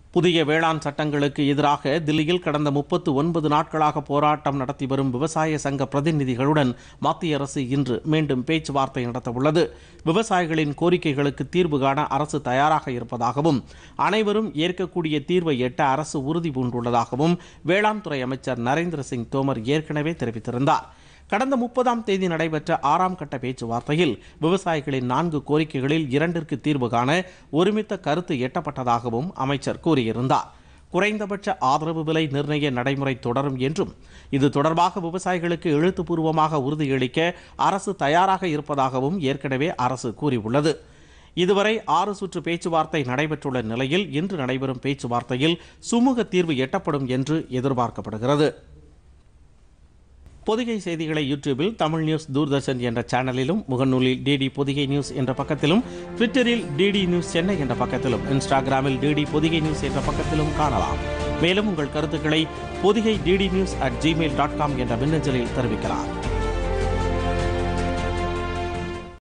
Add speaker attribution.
Speaker 1: புதிய வேளாண் சட்டங்களுக்கு எதிராக தில்லியில் கடந்த முப்பத்து ஒன்பது நாட்களாக போராட்டம் நடத்தி வரும் விவசாய சங்க பிரதிநிதிகளுடன் மத்திய அரசு இன்று மீண்டும் பேச்சுவார்த்தை நடத்தவுள்ளது விவசாயிகளின் கோரிக்கைகளுக்கு தீர்வு காண அரசு தயாராக இருப்பதாகவும் அனைவரும் ஏற்கக்கூடிய தீர்வை எட்ட அரசு உறுதி பூண்டுள்ளதாகவும் வேளாண் துறை அமைச்சர் நரேந்திர சிங் தோமர் ஏற்கனவே தெரிவித்திருந்தார் கடந்த முப்பதாம் தேதி நடைபெற்ற ஆறாம் கட்ட பேச்சுவார்த்தையில் விவசாயிகளின் நான்கு கோரிக்கைகளில் இரண்டிற்கு தீர்வு காண ஒருமித்த கருத்து எட்டப்பட்டதாகவும் அமைச்சர் கூறியிருந்தார் குறைந்தபட்ச ஆதரவு விலை நிர்ணய நடைமுறை தொடரும் என்றும் இது தொடர்பாக விவசாயிகளுக்கு எழுத்துப்பூர்வமாக உறுதியளிக்க அரசு தயாராக இருப்பதாகவும் ஏற்கனவே அரசு கூறியுள்ளது இதுவரை ஆறு சுற்று பேச்சுவார்த்தை நடைபெற்றுள்ள நிலையில் இன்று நடைபெறும் பேச்சுவார்த்தையில் சுமூக தீர்வு எட்டப்படும் என்று எதிர்பார்க்கப்படுகிறது பொதிகை செய்திகளை யூடியூபில் தமிழ் நியூஸ் தூர்தர்ஷன் என்ற சேனலிலும் முகநூலில் டிடி பொதிகை நியூஸ் என்ற பக்கத்திலும் ட்விட்டரில் டிடி நியூஸ் சென்னை என்ற பக்கத்திலும் இன்ஸ்டாகிராமில் டிடி பொதிகை நியூஸ் என்ற பக்கத்திலும் காணலாம் மேலும் உங்கள் கருத்துக்களை Podhigai DD news at Gmail dot com என்ற மின்னஞ்சலில் தெரிவிக்கலாம்